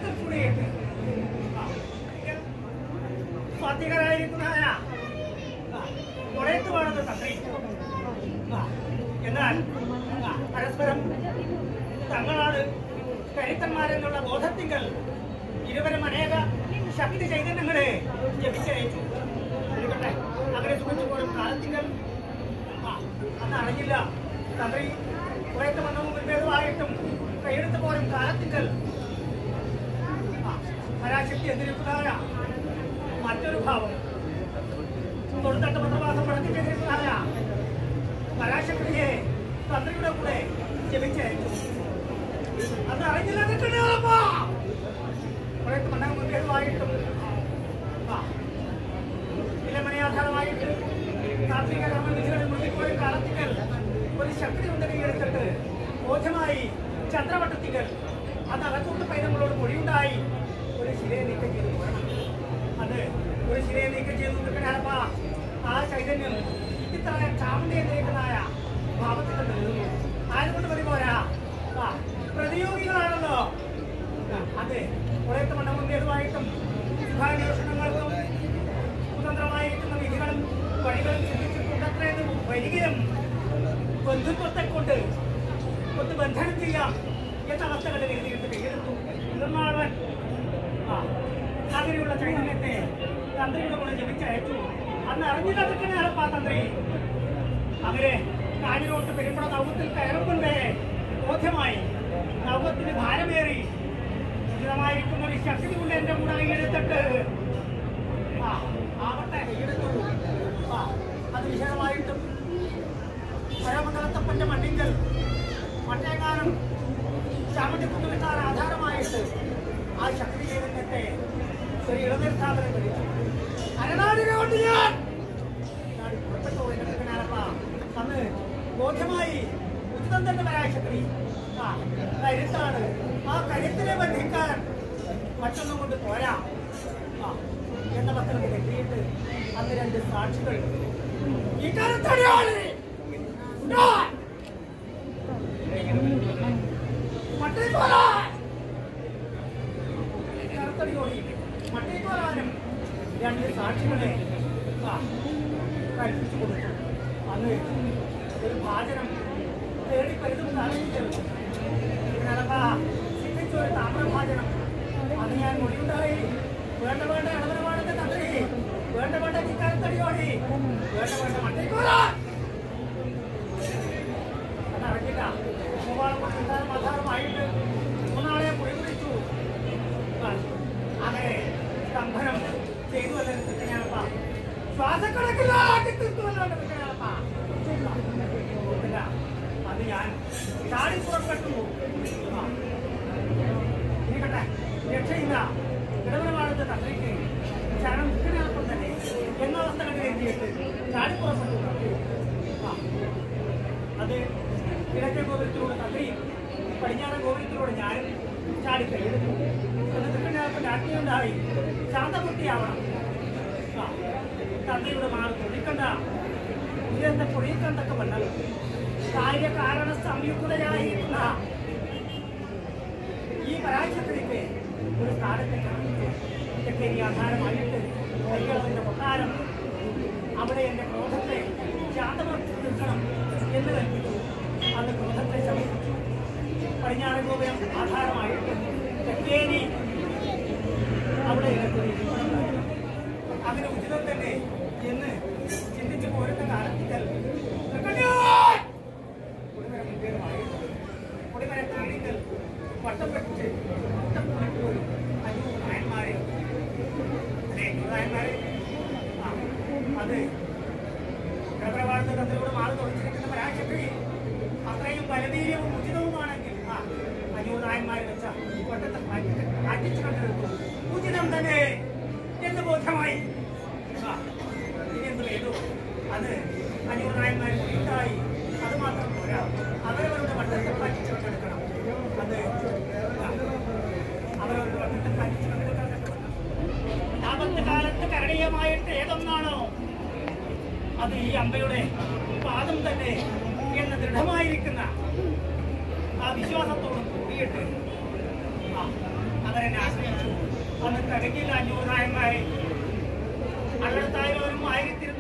കൂടിയിട്ട് ആ, എങ്കിൽ സ്വാത്വികരായിരിക്കുന്നതായ ആ, കൊടയത്ത് വേണത് തന്ത്രി ആ, എന്നാൽ ആ, പരസ്പരം തങ്ങളാണ് കരുത്തന്മാരെന്നുള്ള ബോധത്തിങ്കൽ ഇരുവരും അനേക ശക്തി ചൈതന്യങ്ങളെ ജപിച്ചയച്ചു ഇരിക്കട്ടെ അങ്ങനെ സുഖിച്ചു പോലും കാലത്തിങ്കൽ ആ, അന്ന് അറിഞ്ഞില്ല തന്ത്രി കുറേത്തെ മണ്ണവും മുൻപേതുമായിട്ടും കൈയെടുത്ത് പോലും കാലത്തിങ്കൽ ആ, പരാശക്തി എതിരിക്കുന്നതായ മറ്റൊരു ഭാവം തൊടുത്തട്ട് പത്രമാസം പടത്തി ചെയ്തിരിക്കുന്നതായ പരാശക്തിയെ തന്ത്രിയുടെ കൂടെ ജപിച്ചയച്ചു അത് അറിഞ്ഞില്ല നിൽക്കണേപ്പ കുറേത്തെ മണ്ണവും മുൻപേതുമായിട്ടും ആ ഇലമനയാധാരമായിട്ട് കാർത്തിക കർമ്മവിധികളിൽ മുഴുകിപ്പോയ കാലത്തിങ്കൽ ഒരു ശക്തി കൊണ്ട് കൈയെടുത്തിട്ട് ബോധ്യമായി ചന്ദ്രവട്ടത്തിങ്കൽ അത് അകത്തോട്ട് പൈതങ്ങളോട് മൊഴിയുണ്ടായി ഒരു ശിലയെ നീക്കം ചെയ്തു പോകണം അത് ഒരു ശിലയെ നീക്കം ചെയ്തു നിൽക്കണപ്പ ആ ചൈതന്യം ഇത്ര ചാമണ്ടിയെ നീക്കുന്നതായ ഭാവത്തിൽ നിൽക്കുന്നു ആരുകൊണ്ട് മതി പോരാ ആ, പ്രതിയോഗികളാണല്ലോ ആ, അതെ കുറേത്തെ മണ്ഡപം സുഖാന്വേഷണങ്ങൾക്കും സ്വതന്ത്രമായിരിക്കുന്ന വിധികളും വഴികളും ചിന്തിച്ചിട്ടുണ്ടത്രേത് വരികയും ബന്ധുത്വത്തെ കൊണ്ട് ഒന്ന് ബന്ധനം ചെയ്യാം എന്ന അവസ്ഥകൾ എഴുതിയിട്ട് കയ്യെടുത്തു നിർമ്മാണവൻ ആ അങ്ങനെയുള്ള ചൈതന്യത്തെ തന്ത്രിയുടെ കൂടെ ജപിച്ചയച്ചു അന്ന് അറിഞ്ഞില്ല നിൽക്കുന്നയാളപ്പാ തന്ത്രി അവരെ കാഞ്ഞിലോട്ട് പെരുമ്പട നൗകത്തിൽ കയറുമ്പോഴേ ബോധ്യമായി നൗകത്തിന് ഭാരമേറി ഉചിതമായിരിക്കുന്ന ഒരു ശക്തി കൊണ്ട് എന്റെ കൂടെ എടുത്തിട്ട് ആ ആവട്ടെ എടുത്തു ആ അത് വിശദമായിട്ടും പരമതലത്തപ്പന്റെ മണ്ണിങ്കൽ മറ്റേക്കാലം ചാമട്ടിക്കുന്ന് വിട്ടാൽ ആധാരമായിട്ട് ആ ശക്തി ചൈതന്യത്തെ ഒരു ഇളനിർത്താപനം കഴിച്ചു അരനാടിനെ കൊണ്ട് ഞാൻ നാട് പുറപ്പെട്ടു പോയി കിടക്കണാരപ്പ. അന്ന് ബോധ്യമായി ഉചിതം തന്നെ പരാശക്തി ആ കരുത്താണ് ആ കരുത്തിനെ ബന്ധിക്കാൻ മറ്റൊന്നും കൊണ്ട് പോരാ ആ എന്ന മക്കളൊക്കെ കെട്ടിയിട്ട് അന്ന് രണ്ട് സാക്ഷികൾ ഈ കരുത്തടിയാണ് മട്ടേക്കോലാനും രണ്ട് സാക്ഷികളെ ആ, കൽപ്പിച്ചു കൊടുത്തു അന്ന് ഒരു ഭാചനം തേടി പരുതും കാണിച്ചു സിദ്ധിച്ച ഒരു താമ്രഭാചനം അന്ന് ഞാൻ മൊഴിയുണ്ടായി വേണ്ട വേണ്ട ഇളവരമാണെന്ന് തന്ത്രി വേണ്ട വേണ്ട ചിക്കാരത്തടിയോടി വേണ്ട വേണ്ട മട്ടേക്കോലാൻ അതറിഞ്ഞില്ല മൂവാളം പ്രധാനം ആധാരമായിട്ട് മൂന്നാളെ പൊടി പിടിച്ചു അങ്ങനെ സ്തംഭനം ചെയ്തു അല്ല ശ്വാസക്കണക്കിലാക്കി തീർത്തുവല്ലോ അത് ഞാൻ ചാടി പുറപ്പെട്ടു ആ. ഇരിക്കട്ടെ രക്ഷയില്ല ഇടവനമാണത് തന്ത്രിക്ക് ശരണം നിൽക്കുന്നതിനൊപ്പം തന്നെ എന്ന അവസ്ഥ കണ്ടു കരുതിയിട്ട് ചാടി പുറപ്പെട്ടു ആ അത് കിഴക്കൻ ഗോപുരത്തിലൂടെ തന്ത്രി പടിഞ്ഞാറൻ ഗോപുരത്തിലൂടെ ഞാനും ചാടി കൈയെടുത്തു എന്നിട്ട് പിന്നെ രാജ്ഞിയുണ്ടായി ശാന്തബുദ്ധിയാവണം ആ, തന്ത്രിയുടെ മാറി പൊഴിക്കണ്ട ഇതെന്താ പൊഴിക്കണ്ടൊക്കെ വന്നാൽ കാര്യകാരണ സംയുക്തയായിരുന്ന ഈ പരാജയത്തിലേക്ക് ഒരു സ്ഥാനത്തെ കാണിച്ചു ഇതൊക്കെ ഇനി ആധാരമായിട്ട് കൈകളവിന്റെ കൊട്ടാരം അവിടെ എന്റെ ക്രോധത്തെ ശാന്തമാക്കി നിൽക്കണം എന്ന് കൽപ്പിച്ചു അന്ന് ക്രോധത്തെ ശമിപ്പിച്ചു പടിഞ്ഞാറൻ ഗോപുരം ആധാരമായിട്ട് തെക്കേരി അവിടെ എനിക്ക് ഒരു ഇരിപ്പിടം നൽകണം. അതിന് ഉചിതം തന്നെ എന്ന് ചിന്തിച്ചു പോരുന്ന കാലത്തിൽ കുടിമര മുൻപേറുമായിട്ട് കുടിമര കീഴിക്കൽ വട്ടപ്പെട്ടിച്ച് വട്ടപ്പെട്ടിട്ട് ഒരു അഞ്ഞൂറ് നായന്മാരെ അതെ നായന്മാരെ ആ അത് പ്രഭാവത്തെ തന്ത്രിയോട് മാറി തുറച്ചിരിക്കുന്ന പരാശക്തി അത്രയും ബലവീര്യവും ഉചിതവുമാണെങ്കിൽ ആ അഞ്ഞൂറ് നായന്മാരെ വെച്ച ഈ വട്ടത്തെ മാറ്റിച്ചു കണ്ടെടുത്തു ഉചിതം തന്നെ എന്ന് ബോധ്യമായി ആ, ഇനി എന്ത് വേണ്ടു അത് അഞ്ഞൂറ് നായന്മാർ ഉണ്ടായി അത് മാത്രം പോരാ അവരവരുടെ വട്ടത്തെ മാറ്റിച്ചു കണ്ടെടുക്കണം അത് ആ, അവരവരുടെ വട്ടത്തെ മാറ്റിച്ചു കണ്ടെടുക്കണം ആപത്ത് കാലത്ത് കരണീയമായിട്ട് ഏതൊന്നാണോ അത് ഈ അമ്മയുടെ പാദം തന്നെ എന്ന് ദൃഢമായിരിക്കുന്ന ആ വിശ്വാസത്തോട് കൂടിയിട്ട് ആ, അവരെന്നെ ആശ്രയിച്ചു അന്ന് തികഞ്ഞില്ല അഞ്ഞൂറ് നായന്മാരെ അള്ളത്തായാലും ആയിരത്തി